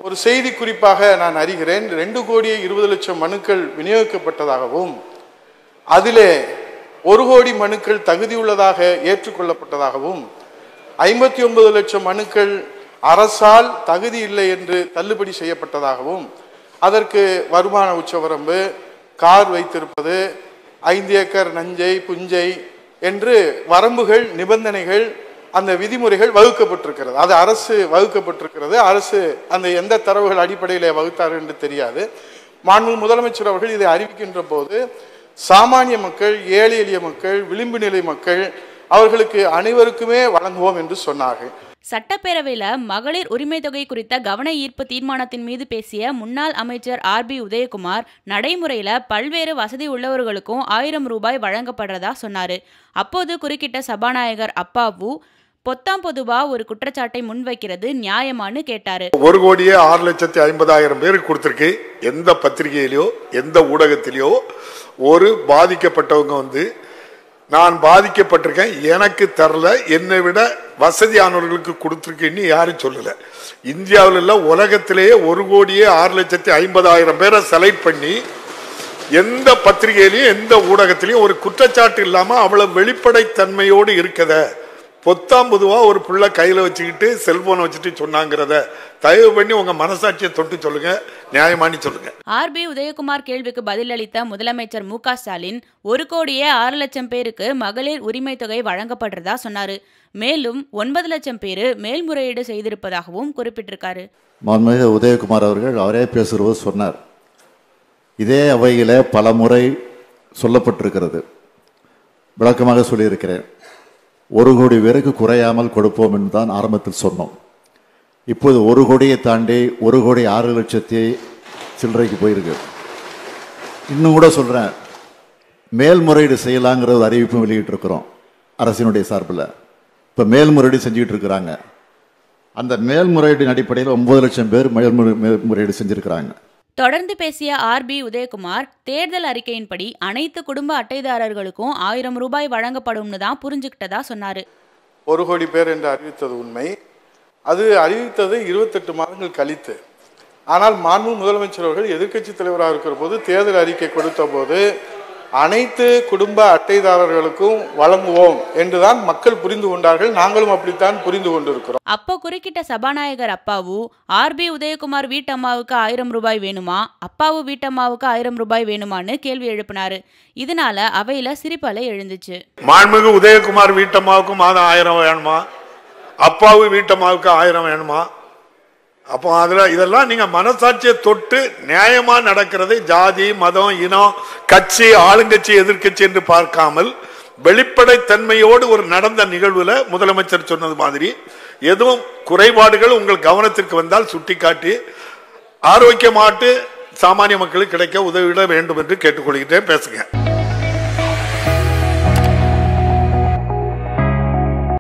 ஒரு செய்தி குறிப்பாக நான் அறிகிறேன் ரெண்டு கோடியே இருபது லட்சம் மனுக்கள் விநியோகிக்கப்பட்டதாகவும் அதிலே ஒரு கோடி மனுக்கள் தகுதியுள்ளதாக ஏற்றுக்கொள்ளப்பட்டதாகவும் ஐம்பத்தி ஒன்பது லட்சம் மனுக்கள் அரசால் தகுதி இல்லை என்று தள்ளுபடி செய்யப்பட்டதாகவும் அதற்கு வருமான உச்சவரம்பு கார் வைத்திருப்பது ஐந்து ஏக்கர் நஞ்சை புஞ்சை என்று வரம்புகள் நிபந்தனைகள் அந்த விதிமுறைகள் வகுக்கப்பட்டிருக்கிறது அது அரசு வகுக்கப்பட்டிருக்கிறது அரசு அந்த எந்த தரவுகள் அடிப்படையில் வகுத்தார் என்று தெரியாது மாண்பு முதலமைச்சர் அவர்கள் இதை அறிவிக்கின்ற போது சாமானிய மக்கள் ஏழை எளிய மக்கள் விளிம்பு நிலை மக்கள் அவர்களுக்கு அனைவருக்குமே வழங்குவோம் என்று சொன்னார்கள் சட்டப்பேரவையில மகளிர் உரிமை தொகை குறித்த கவன ஈர்ப்பு தீர்மானத்தின் மீது பேசிய முன்னாள் அமைச்சர் ஆர் பி உதயகுமார் நடைமுறையில பல்வேறு வசதி உள்ளவர்களுக்கும் ஆயிரம் ரூபாய் வழங்கப்படுறதா சொன்னாரு அப்போது குறுக்கிட்ட சபாநாயகர் அப்பாவு பொத்தாம் பொதுவா ஒரு குற்றச்சாட்டை முன்வைக்கிறது நியாயமான்னு கேட்டாரு ஒரு கோடியே ஆறு லட்சத்தி ஐம்பதாயிரம் பேருக்கு கொடுத்துருக்கு எந்த பத்திரிகையிலையோ எந்த ஊடகத்திலேயோ ஒரு பாதிக்கப்பட்டவங்க வந்து நான் பாதிக்கப்பட்டிருக்கேன் எனக்கு தரல என்னை விட வசதியானவர்களுக்கு கொடுத்துருக்குன்னு யாரும் சொல்லல இந்தியாவில் இல்ல உலகத்திலேயே ஒரு கோடியே ஆறு லட்சத்தி ஐம்பதாயிரம் பேரை செலக்ட் பண்ணி எந்த பத்திரிகையிலையும் எந்த ஊடகத்திலையும் ஒரு குற்றச்சாட்டு இல்லாம அவ்வளவு வெளிப்படைத்தன்மையோடு இருக்கத பொத்தாம் பொதுவா ஒரு புள்ள கையில வச்சுக்கிட்டு செல்போனை வச்சுட்டு சொன்னாங்கிறத தயவு பண்ணி உங்க மனசாட்சியை தொட்டு சொல்லுங்க நியாயமானி சொல்லுங்க ஆர் பி உதயகுமார் கேள்விக்கு பதிலளித்த முதலமைச்சர் மு க ஸ்டாலின் ஒரு கோடியே ஆறு லட்சம் பேருக்கு மகளிர் உரிமை தொகை வழங்கப்படுறதா சொன்னாரு மேலும் ஒன்பது லட்சம் பேரு மேல்முறையீடு செய்திருப்பதாகவும் குறிப்பிட்டிருக்காரு மாண்புமிகு உதயகுமார் அவர்கள் அவரே பேசுகிறபோது சொன்னார் இதே அவையிலே பல முறை சொல்லப்பட்டிருக்கிறது விளக்கமாக சொல்லியிருக்கிறேன் ஒரு கோடி பேருக்கு குறையாமல் கொடுப்போம் என்று தான் ஆரம்பத்தில் சொன்னோம் இப்போது ஒரு கோடியை தாண்டி ஒரு கோடி ஆறு லட்சத்தி சில்லறைக்கு போயிருக்கு இன்னும் கூட சொல்கிறேன் மேல்முறையீடு செய்யலாங்கிற ஒரு அறிவிப்பும் வெளியிட்டிருக்கிறோம் அரசினுடைய சார்பில் இப்போ மேல்முறையீடு செஞ்சுக்கிட்டு இருக்கிறாங்க அந்த மேல்முறையீட்டின் அடிப்படையில் ஒன்பது லட்சம் பேர் மேல்முறை மேல்முறையீடு செஞ்சிருக்கிறாங்க தொடர்ந்து பேசிய ஆர் பி உதயகுமார் தேர்தல் அறிக்கையின்படி அனைத்து குடும்ப அட்டைதாரர்களுக்கும் ஆயிரம் ரூபாய் வழங்கப்படும்னு தான் புரிஞ்சுக்கிட்டதா சொன்னாரு ஒரு கோடி பேர் என்று அறிவித்தது உண்மை அது அறிவித்தது இருபத்தெட்டு மாதங்கள் கழித்து ஆனால் மாண்பு முதலமைச்சர் அவர்கள் எதிர்க்கட்சி தலைவராக இருக்கிற போது தேர்தல் அறிக்கை கொடுத்த போது அனைத்து குடும்ப அட்டைதாரர்களுக்கும் வழங்குவோம் என்றுதான் மக்கள் புரிந்து கொண்டார்கள் நாங்களும் அப்படித்தான் புரிந்து கொண்டிருக்கிறோம் அப்போ குறுக்கிட்ட சபாநாயகர் அப்பாவு ஆர் பி உதயகுமார் வீட்டம்மாவுக்கு ஆயிரம் ரூபாய் வேணுமா அப்பாவு வீட்டம்மாவுக்கு ஆயிரம் ரூபாய் வேணுமான்னு கேள்வி எழுப்பினாரு இதனால அவையில சிரிப்பலை எழுந்துச்சு மாண்புமிகு உதயகுமார் வீட்டம்மாவுக்கு மாதம் ஆயிரம் வேணுமா அப்பாவு வீட்டம்மாவுக்கு ஆயிரம் வேணுமா அப்போ அதுல இதெல்லாம் நீங்க மனசாட்சியை தொட்டு நியாயமா நடக்கிறது ஜாதி மதம் இனம் கட்சி ஆளுங்கட்சி எதிர்க்கட்சி என்று பார்க்காமல் வெளிப்படைத்தன்மையோடு ஒரு நடந்த நிகழ்வுல முதலமைச்சர் சொன்னது மாதிரி எதுவும் குறைபாடுகள் உங்கள் கவனத்திற்கு வந்தால் சுட்டிக்காட்டி ஆரோக்கியமாட்டு சாமானிய மக்களுக்கு கிடைக்க உதவிட வேண்டும் என்று கேட்டுக்கொள்கிறேன் பேசுங்க